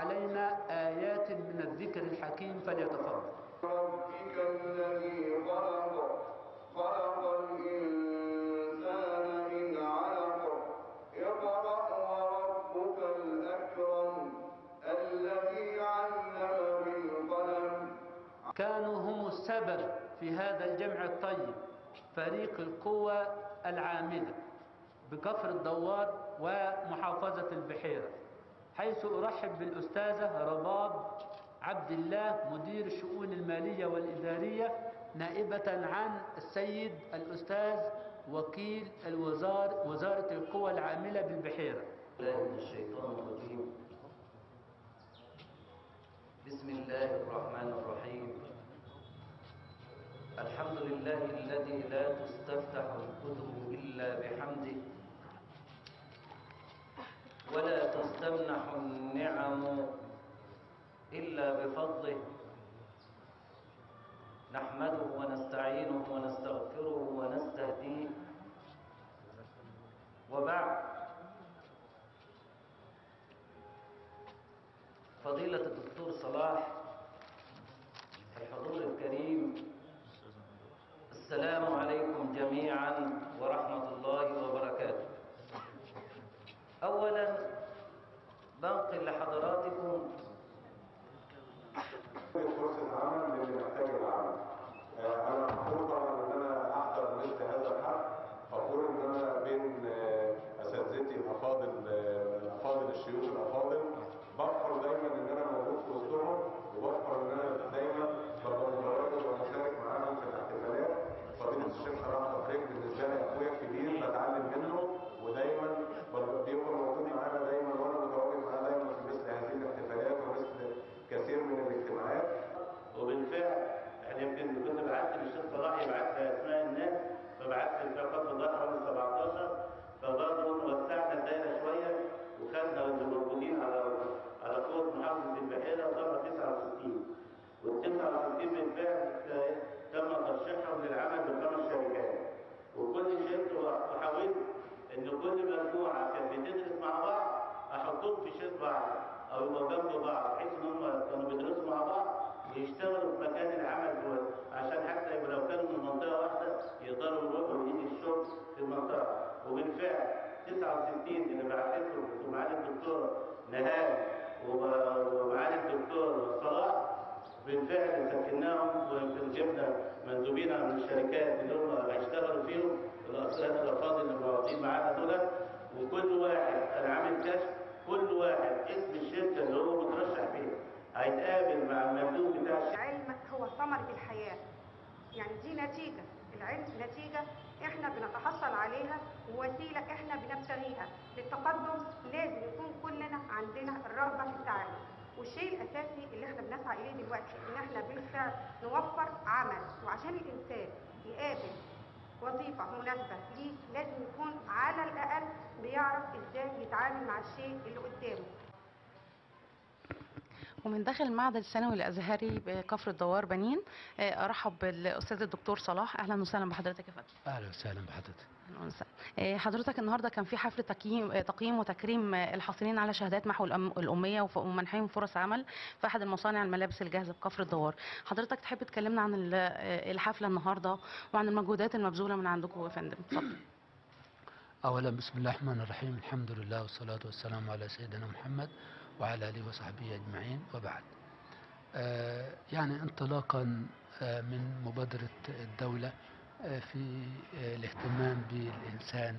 علينا آيات من الذكر الحكيم فليتفضل ربك الذي خلق خلق الإنسان من علق اقرأ وربك الأكرم الذي علم بالقلم كانوا هم السبب في هذا الجمع الطيب فريق القوى العاملة بكفر الدوار ومحافظة البحيرة حيث أرحب بالأستاذة رباب عبد الله مدير الشؤون المالية والإدارية نائبة عن السيد الأستاذ وكيل الوزار وزارة القوى العاملة بالبحيرة الله من الشيطان الرجيم بسم الله الرحمن الرحيم الحمد لله الذي لا تستفتح الكتب إلا بحمده ولا تستمنح النعم إلا بفضله نحمده ونستعينه ونستغفره ونستهديه وبعد فضيلة الدكتور صلاح الحضور الكريم السلام عليكم جميعا ورحمة الله وبركاته أولا بنقل لحضراتكم فرصة عمل للي محتاج العمل. آه، أنا مبسوط طبعا إن أنا أحضر مثل هذا الحفل، فخور إن أنا بين آه، أساتذتي الأفاضل آه، الأفاضل الشيوخ الأفاضل، بفخر دايما إن أنا موجود في وسطهم، وبفخر إن أنا دايما ببقى متواجد وبشارك معاهم في الاحتفالات. فضيلة الشيخ صلاح توفيق بالنسبة لي أخويا الكبير بتعلم منه ودايما ببقى- بيبقى موجود معانا دايما وأنا متواجد معاه دايما في مثل هذه الاحتفالات ومثل كثير من الاجتماعات. وبالفعل يعني يمكن كنت بعت للشيخ صلاح يبعت لي اسماء الناس فبعت لي في خط ظهر حوالي 17 فبرضه وسعنا الدايره شويه وخدنا اللي موجودين على على قوه محافظه البحيره وصلنا 69 وال 69 بالفعل آه، تم ترشيحهم للعمل بخمس شركات وكل شركه وحاولت ان كل مجموعه كانت بتدرس مع بعض احطهم في شيت بعض او يبقوا جنب بعض بحيث ان هم كانوا بيدرسوا مع بعض يشتغلوا في مكان العمل دول عشان حتى يبقى لو كانوا من منطقه واحده يقدروا يروحوا ويجي الشغل في المنطقه وبالفعل 69 اللي بعتتهم ومعالي الدكتور نهال وب- ومعالي الدكتور صلاح بالفعل سكناهم ويمكن جبنا مندوبين من الشركات اللي هم هيشتغلوا فيهم الاساتذه الافاضل اللي موجودين معانا دول وكل واحد انا عامل كشف كل واحد اسم الشركه اللي هو مترشح فيها هيتقابل مع المندوب بتاع الشركه العلم هو ثمرة الحياة يعني دي نتيجة العلم نتيجة احنا بنتحصل عليها ووسيلة احنا بنبتغيها للتقدم لازم يكون كلنا عندنا الرغبة في التعلم والشيء الأساسي اللي احنا بنسعى إليه دلوقتي إن احنا بالفعل نوفر عمل وعشان الإنسان يقابل وظيفة مناسبة ليه لازم يكون على الأقل بيعرف إزاي يتعامل مع الشيء اللي قدامه ومن داخل المعهد الثانوي الازهري بكفر الدوار بنين آه، ارحب بالاستاذ الدكتور صلاح اهلا وسهلا بحضرتك يا فندم اهلا وسهلا بحضرتك أهلاً وسهلاً. آه، حضرتك النهارده كان في حفل تقييم آه، تقييم وتكريم آه، الحاصلين على شهادات محو الأم- الاميه وف- ومنحهم فرص عمل في احد المصانع الملابس الجاهزه بكفر الدوار حضرتك تحب تكلمنا عن ال- آه، الحفله النهارده وعن المجهودات المبذوله من عندكم يا فندم اتفضل اولا بسم الله الرحمن الرحيم الحمد لله والصلاه والسلام على سيدنا محمد وعلى اله وصحبه اجمعين وبعد آه، يعني انطلاقا آه، من مبادره الدوله آه، في آه، الاهتمام بالانسان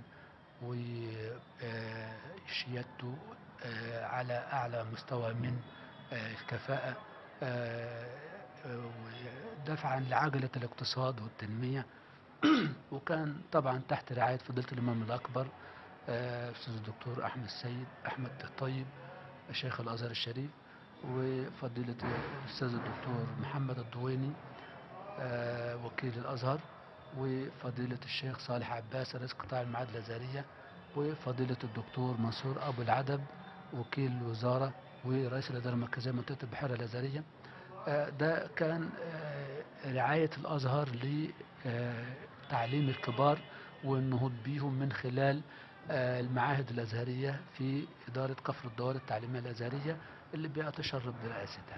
وشيادته على اعلى مستوى من آه، الكفاءه آه، آه، ودفعا لعجله الاقتصاد والتنميه وكان طبعا تحت رعاية فضيلة الإمام الأكبر آه، أستاذ الدكتور أحمد السيد أحمد الطيب شيخ الأزهر الشريف وفضيلة الأستاذ الدكتور محمد الضويني آه، وكيل الأزهر وفضيلة الشيخ صالح عباس رئيس قطاع المعاد الأزهرية وفضيلة الدكتور منصور أبو العدب وكيل الوزارة ورئيس الإدارة المركزية منطقة البحيرة الأزهرية آه، ده كان آه، رعاية الأزهر لتعليم الكبار والنهوض بيهم من خلال آه، المعاهد الأزهرية في إدارة كفر الدوار التعليمية الأزهرية اللي بيتشرب برئاستها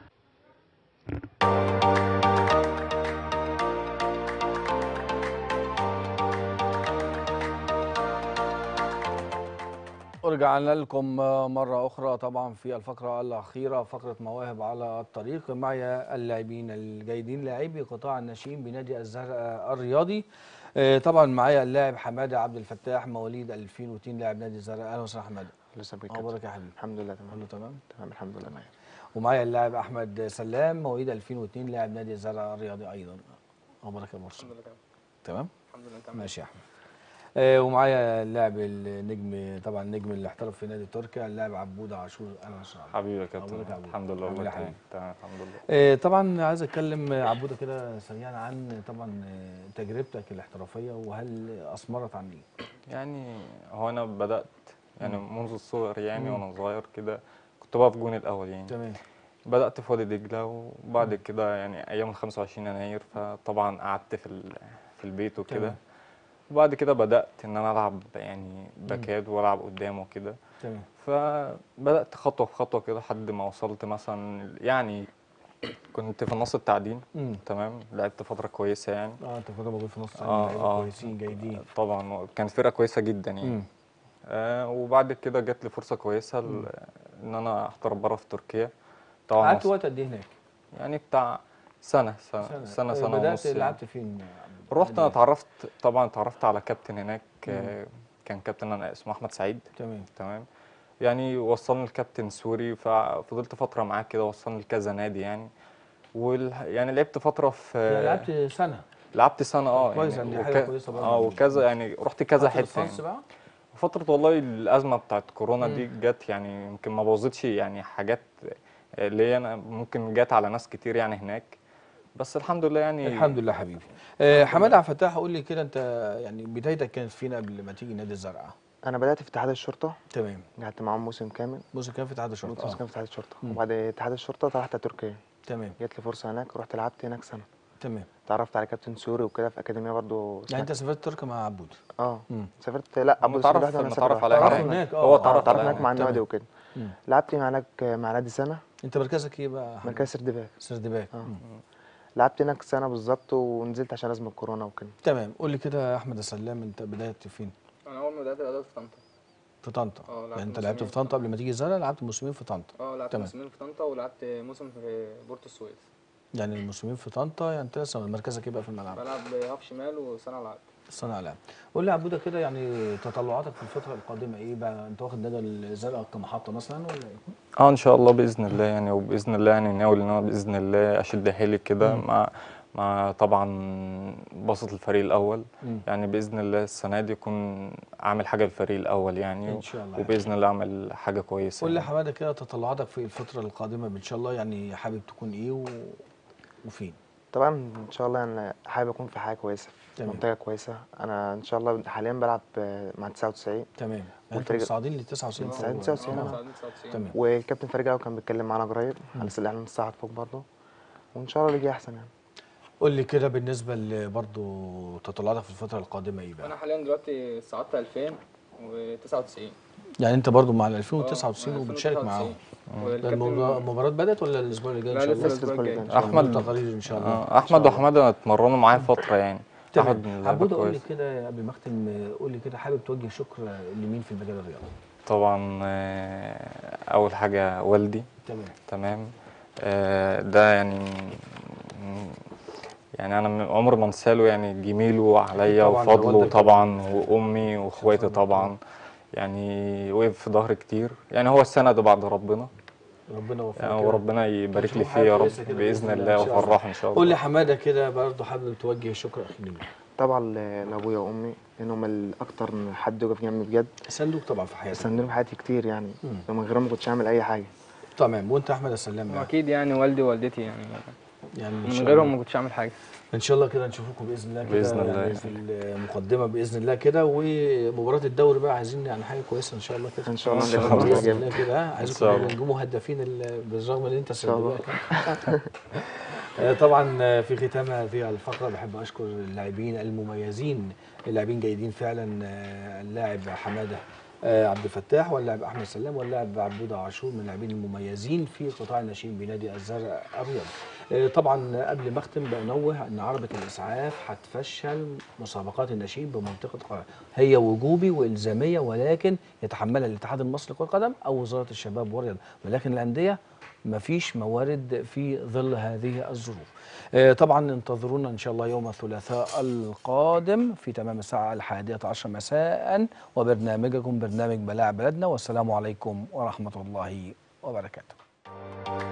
ورجعنا لكم مرة أخرى طبعا في الفقرة الأخيرة فقرة مواهب على الطريق معي اللاعبين الجيدين لاعبي قطاع الناشئين بنادي الزرقاء الرياضي آه، طبعا معايا اللاعب حمادة عبد الفتاح مواليد 2002 لاعب نادي الزرقاء أهلا وسهلا حمادة لسه بك أخبارك يا حبيبي الحمد لله تمام كله تمام تمام الحمد لله بخير ومعايا اللاعب أحمد سلام مواليد 2002 لاعب نادي الزرقاء الرياضي أيضا أخبارك يا مرسل الحمد لله تمام تمام الحمد لله تمام ماشي يا احمد آه ومعايا اللاعب النجم طبعا النجم اللي احترف في نادي تركيا اللاعب عبود عاشور اهلا وسهلا حبيبي يا كابتن أخبارك يا عبود؟ الحمد لله عامل والله إيه يا تمام حبيبي؟ تمام الحمد لله آه طبعا عايز اتكلم عبوده كده سريعا عن طبعا آه، تجربتك الاحترافيه وهل اثمرت عن ايه؟ يعني هو انا بدات يعني منذ الصغر يعني مم. وانا صغير كده كنت بقف جون الاول يعني تمام بدات في وادي دجله وبعد كده يعني ايام ال 25 يناير فطبعا قعدت في ال- في البيت وكده تمام. وبعد كده بدات ان انا العب يعني باكات والعب قدام وكده تمام فبدات خطوه في خطوه كده لحد ما وصلت مثلا يعني كنت في النص التعدين امم تمام لعبت فتره كويسه يعني اه انت كنت موجود في نص آه، لعيبه آه. كويسين جيدين طبعا كانت فرقه كويسه جدا يعني امم آه وبعد كده جات لي فرصه كويسه مم. ل- ان انا احترف بره في تركيا طبعا قعدت وص- وقت قد ايه هناك؟ يعني بتاع سنه سنه سنه, آه، سنة بدات ونص يعني. لعبت فين؟ يا عبود؟ رحت انا نادي إيه؟ اتعرفت طبعا اتعرفت على كابتن هناك آه كان كابتن انا اسمه احمد سعيد تمام تمام يعني وصلني الكابتن سوري ففضلت فتره معاه كده وصلني لكذا نادي يعني وال... يعني لعبت فتره في يعني لعبت سنه لعبت سنه اه كويس، يعني يعني دي حاجة وك- كويسة برضه. اه وكذا يعني رحت كذا خدت حته ليسانس يعني. بقى؟ فترة والله الأزمة بتاعت كورونا دي مم. جت يعني يمكن ما بوظتش يعني حاجات اللي هي أنا ممكن جت على ناس كتير يعني هناك بس الحمد لله يعني الحمد لله حبيبي آه حماد عبد الفتاح قول لي كده انت يعني بدايتك كانت فين قبل ما تيجي نادي الزرقاء انا بدات في اتحاد الشرطه تمام قعدت معاهم موسم كامل موسم كان في اتحاد الشرطه موسم آه. كامل في اتحاد الشرطه مم. وبعد اتحاد الشرطه طلعت تركيا تمام جات لي فرصه هناك رحت لعبت هناك سنه تمام اتعرفت على كابتن سوري وكده في اكاديميه برضو يعني انت سافرت تركيا مع عبود اه مم. سافرت لا ابو متعرف- سوري وانا متعرف سافرت على اتعرفت هناك. هناك اه هو آه، اتعرف اتعرفت على هناك مع تمام. النادي وكده مم. لعبت مع هناك مع نادي سنه انت مركزك ايه بقى يا حماد؟ مركز سردباك سردباك اه مم. لعبت هناك سنه بالظبط ونزلت عشان ازمه كورونا وكده تمام قول لي كده يا احمد السلام انت بداية فين؟ انا اول ما بدات بدات في طنطا في طنطا اه لعبت يعني انت موسمين لعبت في في طنطا قبل ما تيجي الزرقاء لعبت موسمين في طنطا اه لعبت تمام. موسمين في طنطا ولعبت موسم في بورتو السويس يعني الموسمين في طنطا يعني انت لسه مركزك ايه بقى في الملعب؟ بلعب هاف شمال وصانع العاب صانع العاب قول لي يا عبوده كده يعني تطلعاتك في الفترة القادمة ايه بقى؟ انت واخد نادي الزرقاء كمحطة مثلا ولا ايه؟ اه ان شاء الله باذن الله يعني وباذن الله يعني ناوي ان انا باذن الله اشد حيلي كده مم. مع مع طبعا بسط الفريق الاول مم. يعني باذن الله السنه دي اكون عامل حاجه للفريق الاول يعني ان شاء الله وباذن الله اعمل حاجه كويسه قول لي يا يعني. حماده كده تطلعاتك في الفترة القادمة ان شاء الله يعني حابب تكون ايه و... وفين؟ طبعا ان شاء الله انا حابب اكون في حاجه كويسه في تمام. منطقه كويسه انا ان شاء الله حاليا بلعب آه، مع 99 تمام يعني انت والفريق- مصاعدين ل 99 مصاعدين فوق. 99 آه. آه. مساعدين 99 تمام وكابتن فريق الأول كان بيتكلم معانا قريب مم. على اساس ان احنا نصعد فوق برضه وان شاء الله اللي يجي احسن يعني قول لي كده بالنسبة برضه تطلعاتك في الفترة القادمة ايه انا بقى؟ حاليا دلوقتي صعدت 2099 يعني انت برضه مع ال اه، 2099 مع وبتشارك 2099. معاهم ده والكابتن المباراة- المباريات بدأت ولا الأسبوع اللي جاي إن لا شاء لسه الله؟ الاسبوع الجاي إن شاء الله. احمد تقارير إن شاء الله آه، إن شاء احمد الله. وحماده اتمرنوا معايا فتره يعني تمام أحمد لعيبة عبود قول لي كويسة. كده قبل ما اختم قول لي كده حابب توجه شكر لمين في المجال الرياضي؟ طبعا آه، اول حاجه والدي تمام تمام آه، ده يعني م- يعني انا من- عمر ما انساله يعني جميله عليا طبعاً وفضله والدك طبعا وامي واخواتي طبعا يعني وقف في ظهري كتير يعني هو السند بعد ربنا ربنا يوفقك يعني كده. وربنا يبارك لي تشوف فيه حاجة يا رب كويسة كده باذن إن الله شاء الله. وافرحه ان شاء قول لي الله حماده كده برضه حابب توجه شكر اخير لمين؟ طبعا ل- لابويا وامي لان هم الاكتر حد يقف جنبي بجد صندوق طبعا في حياتك ساندوني في حياتي كتير يعني مم. ومن غيرهم ما كنتش هعمل اي حاجه تمام وانت احمد السلام بقى واكيد يعني والدي ووالدتي يعني يعني إن من شاء غيرهم الله- ما كنتش هعمل حاجه ان شاء الله كده نشوفكم باذن الله كده بإذن الله. يعني في المقدمه باذن الله كده ومباراه الدوري بقى عايزين يعني حاجه كويسه ان شاء الله كده ان شاء الله إن شاء نجيب الله. الماتش باذن جامد الله كده ها إن عايزكم شاء نبقى الله. نجوموا هدافين ال- بالرغم ان انت شاء الله. سلبيات آه، طبعا آه، في ختام هذه الفقره بحب اشكر اللاعبين المميزين اللاعبين جيدين فعلا آه، اللاعب حماده آه، عبد الفتاح واللاعب احمد سلام واللاعب عبودة عاشور من اللاعبين المميزين في قطاع الناشئين بنادي الزرق الرياضي. آه، طبعا قبل ما اختم بنوه ان عربه الاسعاف هتفشل مسابقات الناشئين بمنطقه القاهره هي وجوبي والزاميه ولكن يتحملها الاتحاد المصري لكره القدم او وزاره الشباب والرياضه ولكن الانديه مفيش موارد في ظل هذه الظروف آه، طبعا انتظرونا ان شاء الله يوم الثلاثاء القادم في تمام الساعه الحادية عشر مساء وبرنامجكم برنامج بلاع بلدنا والسلام عليكم ورحمه الله وبركاته